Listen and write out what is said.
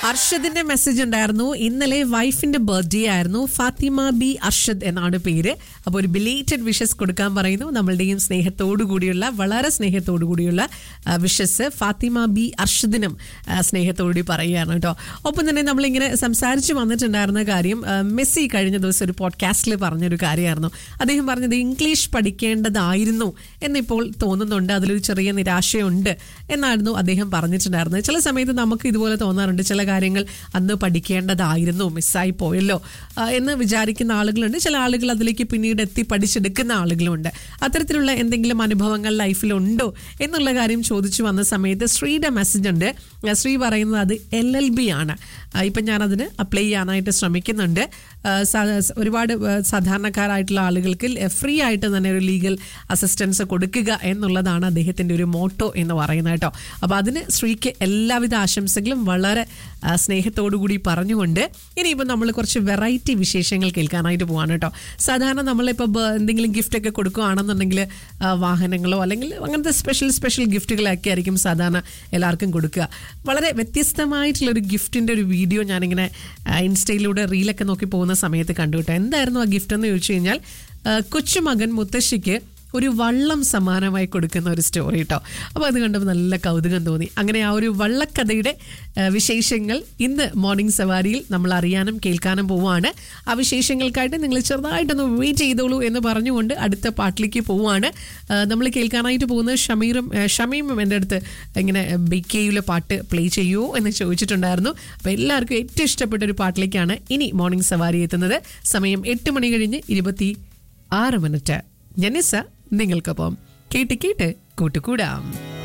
അർഷദിന്റെ message ഉണ്ടായിരുന്നു ഇന്നലെ വൈഫിന്റെ ബർത്ത്ഡേ ആയിരുന്നു ഫാത്തിമ ബി അർഷദ് എന്നാണ് പേര് അപ്പോൾ ഒരു ബിലേറ്റഡ് വിഷസ് കൊടുക്കാൻ പറയുന്നു നമ്മളുടെയും സ്നേഹത്തോടു കൂടിയുള്ള വളരെ സ്നേഹത്തോടു കൂടിയുള്ള വിഷസ് ഫാത്തിമ ബി അർഷദിനും ആ, സ്നേഹത്തോടുകൂടി പറയുകയാണ് കേട്ടോ ഒപ്പം തന്നെ നമ്മളിങ്ങനെ സംസാരിച്ച് വന്നിട്ടുണ്ടായിരുന്ന കാര്യം ആ, മെസ്സി കഴിഞ്ഞ ദിവസം ഒരു പോഡ്കാസ്റ്റിൽ പറഞ്ഞൊരു കാര്യമായിരുന്നു അദ്ദേഹം പറഞ്ഞത് ഇംഗ്ലീഷ് പഠിക്കേണ്ടതായിരുന്നു എന്നിപ്പോൾ തോന്നുന്നുണ്ട് അതിലൊരു ചെറിയ നിരാശയുണ്ട് എന്നായിരുന്നു അദ്ദേഹം പറഞ്ഞിട്ടുണ്ടായിരുന്നത് ചില സമയത്ത് നമുക്ക് ഇതുപോലെ തോന്നാറുണ്ട് ചില കാര്യങ്ങൾ അന്ന് പഠിക്കേണ്ടതായിരുന്നു മിസ്സായി പോയല്ലോ ആ, എന്ന് വിചാരിക്കുന്ന ആളുകളുണ്ട് ചില ആളുകൾ അതിലേക്ക് പിന്നീട് എത്തി പഠിച്ചെടുക്കുന്ന ആളുകളുമുണ്ട് അത്തരത്തിലുള്ള എന്തെങ്കിലും അനുഭവങ്ങൾ ലൈഫിലുണ്ടോ എന്നുള്ള കാര്യം ചോദിച്ചു വന്ന സമയത്ത് ശ്രീയുടെ മെസ്സേജ് ഉണ്ട് ആ, ശ്രീ പറയുന്നത് അത് എൽ എൽ ബി ആണ് ആ, ഇപ്പം ഞാനതിന് അപ്ലൈ ചെയ്യാനായിട്ട് ശ്രമിക്കുന്നുണ്ട് ആ, സാ- ഒരുപാട് ആ, സാധാരണക്കാരായിട്ടുള്ള ആളുകൾക്ക് ഫ്രീ ആയിട്ട് തന്നെ ഒരു ലീഗൽ അസിസ്റ്റൻസ് കൊടുക്കുക എന്നുള്ളതാണ് അദ്ദേഹത്തിൻ്റെ ഒരു മോട്ടോ എന്ന് പറയുന്നത് കേട്ടോ അപ്പോൾ അതിന് ശ്രീക്ക് എല്ലാവിധ ആശംസകളും വളരെ ആ, സ്നേഹത്തോടു കൂടി പറഞ്ഞുകൊണ്ട് ഇനിയിപ്പോൾ നമ്മൾ കുറച്ച് വെറൈറ്റി വിശേഷങ്ങൾ കേൾക്കാനായിട്ട് പോവാണ് കേട്ടോ സാധാരണ നമ്മളിപ്പോൾ ബ- എന്തെങ്കിലും ഗിഫ്റ്റ് ഒക്കെ കൊടുക്കുകയാണെന്നുണ്ടെങ്കിൽ ആ, വാഹനങ്ങളോ അല്ലെങ്കിൽ അങ്ങനത്തെ സ്പെഷ്യൽ സ്പെഷ്യൽ ഗിഫ്റ്റുകളൊക്കെ ആയിരിക്കും സാധാരണ എല്ലാവർക്കും കൊടുക്കുക വളരെ വ്യത്യസ്തമായിട്ടുള്ള ഒരു ഗിഫ്റ്റിൻ്റെ ഒരു വീഡിയോ ഞാനിങ്ങനെ ആ, ഇൻസ്റ്റയിലൂടെ റീലൊക്കെ നോക്കി പോകുന്ന സമയത്ത് കണ്ടു കേട്ടോ എന്തായിരുന്നു ആ ഗിഫ്റ്റ് എന്ന് ചോദിച്ചു കഴിഞ്ഞാൽ ആ, കൊച്ചുമകൻ മുത്തശ്ശിക്ക് ഒരു വള്ളം സമാനമായി കൊടുക്കുന്ന ഒരു സ്റ്റോറി കേട്ടോ അപ്പോൾ അത് കണ്ടപ്പോൾ നല്ല കൗതുകം തോന്നി അങ്ങനെ ആ ഒരു വള്ളക്കഥയുടെ ആ, വിശേഷങ്ങൾ ഇന്ന് മോർണിംഗ് സവാരിയിൽ നമ്മൾ അറിയാനും കേൾക്കാനും പോവുകയാണ് ആ വിശേഷങ്ങൾക്കായിട്ട് നിങ്ങൾ ചെറുതായിട്ടൊന്ന് വെയിറ്റ് ചെയ്തോളൂ എന്ന് പറഞ്ഞുകൊണ്ട് അടുത്ത പാട്ടിലേക്ക് പോവുകയാണ് ആ, നമ്മൾ കേൾക്കാനായിട്ട് പോകുന്നത് ഷമീറും ആ, ഷമീമും എൻ്റെ അടുത്ത് ഇങ്ങനെ ബിക്കയിലെ പാട്ട് പ്ലേ ചെയ്യുമോ എന്ന് ചോദിച്ചിട്ടുണ്ടായിരുന്നു അപ്പോൾ എല്ലാവർക്കും ഏറ്റവും ഇഷ്ടപ്പെട്ട ഒരു പാട്ടിലേക്കാണ് ഇനി മോർണിംഗ് സവാരി എത്തുന്നത് സമയം എട്ട് മണി കഴിഞ്ഞ് ഇരുപത്തി ആറ് മിനിറ്റ് ജനിസ നിങ്ങൾക്കൊപ്പം കേട്ട് കേട്ട് കൂട്ടുകൂടാം